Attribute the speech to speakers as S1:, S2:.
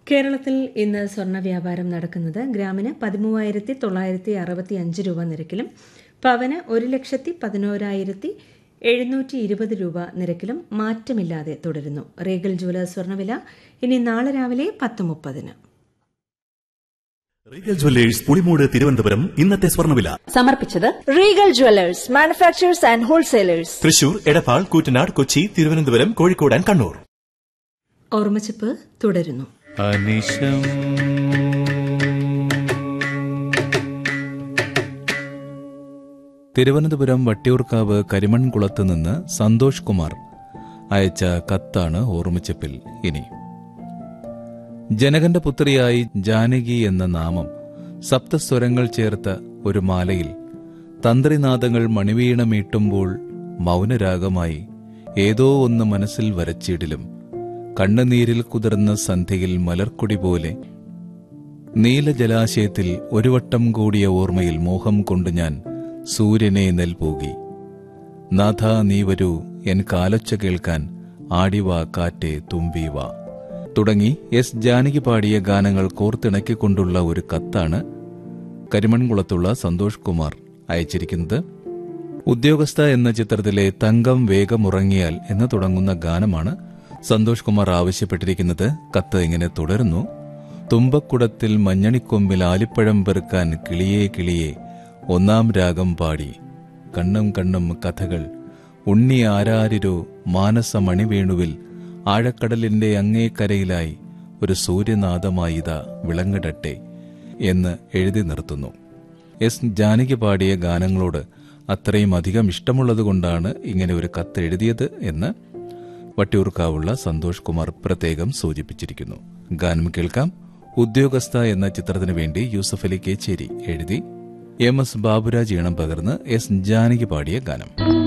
S1: കേരളത്തിൽ ഇന്ന് സ്വർണ്ണ വ്യാപാരം നടക്കുന്നത് ഗ്രാമിന് പതിമൂവായിരത്തി തൊള്ളായിരത്തി അറുപത്തി അഞ്ച് രൂപ നിരക്കിലും പവന് ഒരു ലക്ഷത്തി പതിനോരായിരത്തി എഴുന്നൂറ്റി ഇരുപത് രൂപ നിരക്കിലും മാറ്റമില്ലാതെ തുടരുന്നു റീഗൽ ജുവലേഴ്സ് സ്വർണ്ണവില ഇനി നാളെ രാവിലെ പത്ത് മുപ്പതിന്
S2: റീഗൽ ജ്വല്ലേഴ്സ് പുളിമൂട് തിരുവനന്തപുരം ഇന്നത്തെ സ്വർണ്ണവില
S3: സമർപ്പിച്ചത് Regal jewellers manufacturers and wholesalers
S2: Thrissur Edappal Koottanad Kochi Thiruvananthapuram Kozhikode and Kannur
S1: ഓർമ്മച്ചിപ്പ് തുടരുന്നു
S4: അനിശം തിരുവനന്തപുരം വട്ടിയൂർക്കാവ് കരിമൺകുളത്ത് നിന്ന് സന്തോഷ് കുമാർ അയച്ച കത്താണ് ഓർമ്മിച്ചപ്പിൽ ഇനി ജനകന്റെ പുത്രിയായി ജാനകി എന്ന നാമം സപ്തസ്വരങ്ങൾ ചേർത്ത ഒരു മാലയിൽ തന്ത്രിനാദങ്ങൾ മണിവീണമീട്ടുമ്പോൾ മൗനരാഗമായി ഏതോ ഒന്ന് മനസ്സിൽ വരച്ചിടിലും കണ്ണുനീരിൽ കുതിർന്ന സന്ധ്യയിൽ മലർക്കൊടി പോലെ നീലജലാശയത്തിൽ ഒരു വട്ടം കൂടിയ ഓർമ്മയിൽ മോഹം കൊണ്ട് ഞാൻ സൂര്യനെ നെൽപോകി നാഥ നീ വരൂ എൻ കാലൊച്ച കേൾക്കാൻ ആടിവാ കാറ്റെ തുമ്പീവാ തുടങ്ങി എസ് ജാനകി പാടിയ ഗാനങ്ങൾ കോർത്തിണക്കിക്കൊണ്ടുള്ള ഒരു കത്താണ് കരിമൺകുളത്തുള്ള സന്തോഷ് കുമാർ അയച്ചിരിക്കുന്നത് ഉദ്യോഗസ്ഥ എന്ന ചിത്രത്തിലെ തങ്കം വേഗമുറങ്ങിയാൽ എന്ന് തുടങ്ങുന്ന ഗാനമാണ് സന്തോഷ് കുമാർ ആവശ്യപ്പെട്ടിരിക്കുന്നത് കത്ത് ഇങ്ങനെ തുടരുന്നു തുമ്പക്കുടത്തിൽ മഞ്ഞണിക്കൊമ്പിൽ ആലിപ്പഴം പെറുക്കാൻ കിളിയേ കിളിയേ ഒന്നാം രാഗം പാടി കണ്ണും കണ്ണും കഥകൾ ഉണ്ണി ആരാരിരോ മാനസമണിവേണുവിൽ ആഴക്കടലിന്റെ അങ്ങേക്കരയിലായി ഒരു സൂര്യനാദമായിത വിളങ്ങിടട്ടെ എന്ന് എഴുതി നിർത്തുന്നു എസ് ജാനകി പാടിയ ഗാനങ്ങളോട് അത്രയും അധികം ഇഷ്ടമുള്ളതുകൊണ്ടാണ് ഇങ്ങനെ ഒരു കത്ത് എഴുതിയത് എന്ന് വട്ടിയൂർക്കാവുള്ള സന്തോഷ് കുമാർ പ്രത്യേകം സൂചിപ്പിച്ചിരിക്കുന്നു ഗാനം കേൾക്കാം ഉദ്യോഗസ്ഥ എന്ന ചിത്രത്തിനു വേണ്ടി യൂസഫ് അലി കേച്ചേരി എഴുതി എം എസ് ബാബുരാജ് ഈണം പകർന്ന് എസ് ജാനകി പാടിയ ഗാനം